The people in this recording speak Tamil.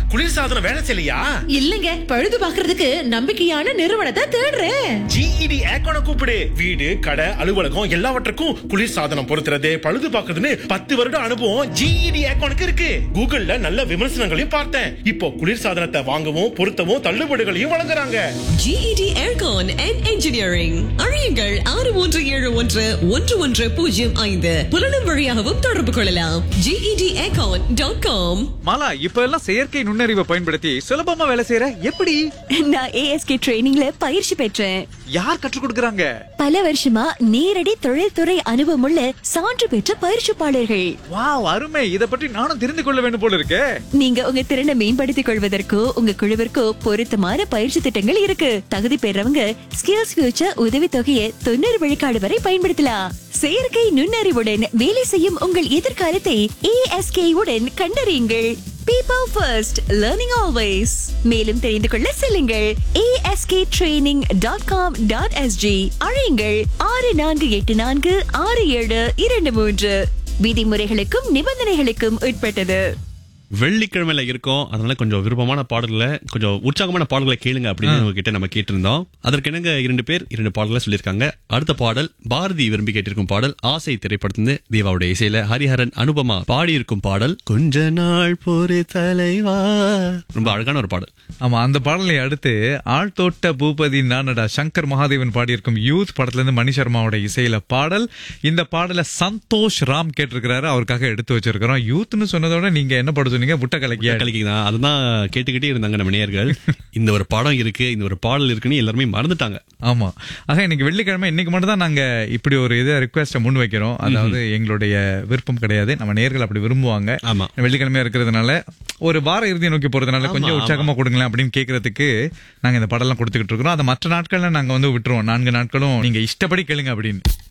குளிர்சாதனம் வேலை செய்யலையா இல்லங்க பழுது பாக்குறதுக்கு நம்பிக்கையான நிறுவனத்தை தேடுறேன் ஜிஇடி ஏக்கோன கூப்பிடு வீடு கடை அலுவலகம் எல்லாவற்றுக்கும் குளிர்சாதனம் பொருத்துறது பழுது பார்க்கறதுன்னு பத்து வருட அனுபவம் ஜிஇடி ஏக்கோனுக்கு இருக்கு கூகுள்ல நல்ல விமர்சனங்களையும் பார்த்தேன் இப்போ குளிர்சாதனத்தை வாங்கவும் பொருத்தவும் தள்ளுபடிகளையும் வழங்குறாங்க GED Aircon and Engineering அழையுங்கள் ஆறு மூன்று ஏழு ஒன்று ஒன்று ஒன்று பூஜ்ஜியம் ஐந்து புலனும் வழியாகவும் தொடர்பு கொள்ளலாம் GED Aircon டாட் காம் மாலா இப்ப எல்லாம் செயற்கை நுண்ணறிவை பயன்படுத்தி சுலபமா வேலை செய்யற எப்படி நான் ஏஎஸ்கே ட்ரைனிங்ல பயிற்சி பெற்றேன் யார் கற்றுக் கொடுக்கறாங்க பல வருஷமா நேரடி தொழில்துறை அனுபவமுள்ள சான்று பெற்ற பயிற்சிப்பாளர்கள் வாவ் அருமை இத பற்றி நானும் தெரிந்து கொள்ள வேண்டும் போல இருக்கே நீங்க உங்க திறனை மேம்படுத்திக் கொள்வதற்கோ உங்க குழுவிற்கோ பொருத்தமான பயிற்சி திட்டங்கள் இருக்கு தகுதி பெறவங்க ஸ்கில்ஸ் ஃபியூச்சர் உதவி தொகையை தொண்ணூறு விழுக்காடு வரை பயன்படுத்தலாம் செயற்கை நுண்ணறிவுடன் வேலை செய்யும் உங்கள் எதிர்காலத்தை ஏஎஸ்கே உடன் கண்டறியுங்கள் பீப்பிள் ஃபர்ஸ்ட் லேர்னிங் ஆல்வேஸ் மேலும் தெரிந்து கொள்ள செல்லுங்கள் ASK training dot com dot SG அழையுங்கள் ஆறு நான்கு எட்டு நான்கு ஆறு ஏழு இரண்டு மூன்று விதிமுறைகளுக்கும் நிபந்தனைகளுக்கும் உட்பட்டது வெள்ளிக்கிழமையில இருக்கோம் அதனால கொஞ்சம் விருப்பமான பாடல்களை கொஞ்சம் உற்சாகமான பாடல்களை கேளுங்க அப்படின்னு உங்ககிட்ட நம்ம கேட்டிருந்தோம் அதற்கு என்னங்க இரண்டு பேர் இரண்டு பாடல்களை சொல்லியிருக்காங்க அடுத்த பாடல் பாரதி விரும்பி கேட்டிருக்கும் பாடல் ஆசை திரைப்படத்திலிருந்து தேவாவுடைய இசையில ஹரிஹரன் அனுபமா பாடியிருக்கும் பாடல் கொஞ்ச நாள் பொறு தலைவா ரொம்ப அழகான ஒரு பாடல் ஆமா அந்த பாடலை அடுத்து ஆழ்தோட்ட பூபதி நானடா சங்கர் மகாதேவன் பாடியிருக்கும் யூத் படத்துல இருந்து மணி சர்மாவோட இசையில பாடல் இந்த பாடலை சந்தோஷ் ராம் கேட்டிருக்கிறாரு அவருக்காக எடுத்து வச்சிருக்கிறோம் யூத்னு சொன்னதோட நீங்க என்ன பாட சொன்னீங்க புட்ட கலக்கியா கலக்கி தான் அதுதான் கேட்டுக்கிட்டே இருந்தாங்க நம்ம நேயர்கள் இந்த ஒரு படம் இருக்கு இந்த ஒரு பாடல் இருக்குன்னு எல்லாருமே மறந்துட்டாங்க ஆமா ஆக இன்னைக்கு வெள்ளிக்கிழமை இன்னைக்கு மட்டும் தான் நாங்க இப்படி ஒரு இதை ரிக்வெஸ்ட முன் வைக்கிறோம் அதாவது எங்களுடைய விருப்பம் கிடையாது நம்ம நேர்கள் அப்படி விரும்புவாங்க ஆமா. வெள்ளிக்கிழமையா இருக்கிறதுனால ஒரு வார இறுதியை நோக்கி போறதுனால கொஞ்சம் ஆமா, உற்சாகமா கொடுங்களேன் அப்படின்னு கேட்கறதுக்கு நாங்க இந்த படம்லாம் கொடுத்துக்கிட்டு இருக்கிறோம் அதை மற்ற நாட்கள்ல நாங்க வந்து விட்டுருவோம் நான்கு நாட்களும் நீங்க இஷ்டப்படி கேளுங்க அப்படின்னு